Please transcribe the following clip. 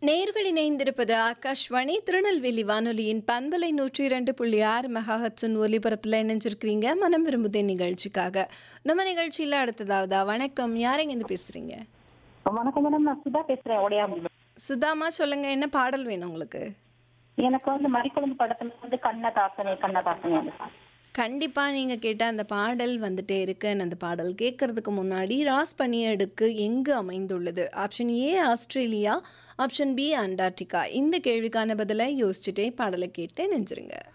நேர்கள் இணைந்திருப்பது ஆகாஷ்வாணி திருநெல்வேலி வானொலியின் பண்பலை நூற்றி இரண்டு புள்ளி ஆறு மெகாஹட்ஸின் ஒலிபரப்பில் இணைஞ்சிருக்கிறீங்க மனம் விரும்புதே நிகழ்ச்சிக்காக நம்ம நிகழ்ச்சியில் அடுத்ததாவதா வணக்கம் யாரெங்க இருந்து பேசுறீங்க வணக்கம் மேடம் நான் சுதா பேசுறேன் உடையாம்பி சுதாமா சொல்லுங்க என்ன பாடல் வேணும் உங்களுக்கு எனக்கு வந்து மறிக்குழம்பு படத்துல வந்து கண்ணதாசனே கண்ணதாசனே அந்த song. கண்டிப்பா நீங்க கேட்ட அந்த பாடல் வந்துட்டே இருக்கு அந்த பாடல் கேட்கறதுக்கு முன்னாடி ராஸ் பனியடுக்கு எங்கு அமைந்துள்ளது option A Australia option B Antarctica இந்த கேள்விக்கான பதிலை யோசிச்சுட்டே பாடலை கேட்டு நெஞ்சிருங்க